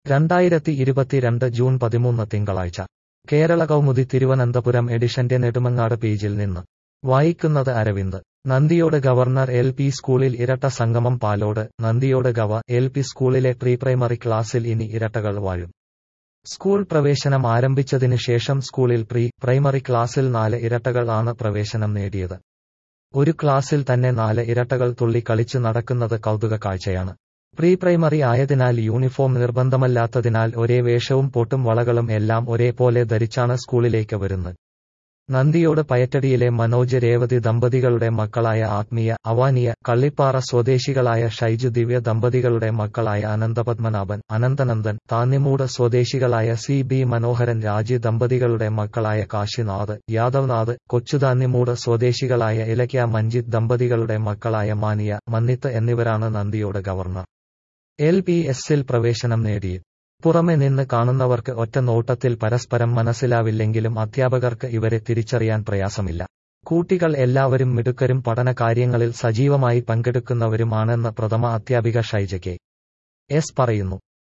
രണ്ടായിരത്തി ഇരുപത്തിരണ്ട് ജൂൺ പതിമൂന്ന് തിങ്കളാഴ്ച കേരള കൗമുദി തിരുവനന്തപുരം എഡിഷന്റെ നെടുമങ്ങാട് പേജിൽ നിന്ന് വായിക്കുന്നത് അരവിന്ദ് നന്ദിയോട് ഗവർണർ എൽ പി സ്കൂളിൽ ഇരട്ട സംഗമം Palode Nandiyode gov L P സ്കൂളിലെ പ്രീ പ്രൈമറി ക്ലാസ്സിൽ ഇനി ഇരട്ടകൾ വാഴും സ്കൂൾ പ്രവേശനം ആരംഭിച്ചതിനു ശേഷം സ്കൂളിൽ പ്രീ പ്രൈമറി ക്ലാസ്സിൽ നാല് ഇരട്ടകൾ ആണ് പ്രവേശനം നേടിയത് ഒരു ക്ലാസ്സിൽ തന്നെ നാല് ഇരട്ടകൾ തുള്ളി കളിച്ച് നടക്കുന്നത് കൗതുക കാഴ്ചയാണ് പ്രീ പ്രൈമറി ആയതിനാൽ യൂണിഫോം നിർബന്ധമല്ലാത്തതിനാൽ ഒരേ വേഷവും പൊട്ടും വളകളും എല്ലാം ഒരേപോലെ ധരിച്ചാണ് സ്കൂളിലേക്ക് വരുന്നത് നന്ദിയോട് പയറ്റടിയിലെ മനോജ് രേവതി ദമ്പതികളുടെ മക്കളായ ആത്മീയ അവാനിയ കള്ളിപ്പാറ സ്വദേശികളായ ഷൈജു ദിവ്യ ദമ്പതികളുടെ മക്കളായ അനന്തപത്മനാഭൻ അനന്തനന്ദൻ താന്നിമൂട് സ്വദേശികളായ സി ബി മനോഹരൻ രാജി ദമ്പതികളുടെ മക്കളായ കാശിനാഥ് യാദവ്നാഥ് കൊച്ചുതാന്നിമൂട് സ്വദേശികളായ ഇലക്യ മഞ്ജിത് ദമ്പതികളുടെ മക്കളായ മാനിയ മന്നിത്ത് എന്നിവരാണ് നന്ദിയോട് ഗവർണർ എൽ പി എസിൽ പ്രവേശനം നേടിയത് പുറമെ നിന്ന് കാണുന്നവർക്ക് ഒറ്റ നോട്ടത്തിൽ പരസ്പരം മനസ്സിലാവില്ലെങ്കിലും അധ്യാപകർക്ക് ഇവരെ തിരിച്ചറിയാൻ പ്രയാസമില്ല കൂട്ടികൾ എല്ലാവരും മിടുക്കരും പഠന കാര്യങ്ങളിൽ സജീവമായി പങ്കെടുക്കുന്നവരുമാണെന്ന് പ്രഥമ അധ്യാപിക ഷൈജ കെ എസ് പറയുന്നു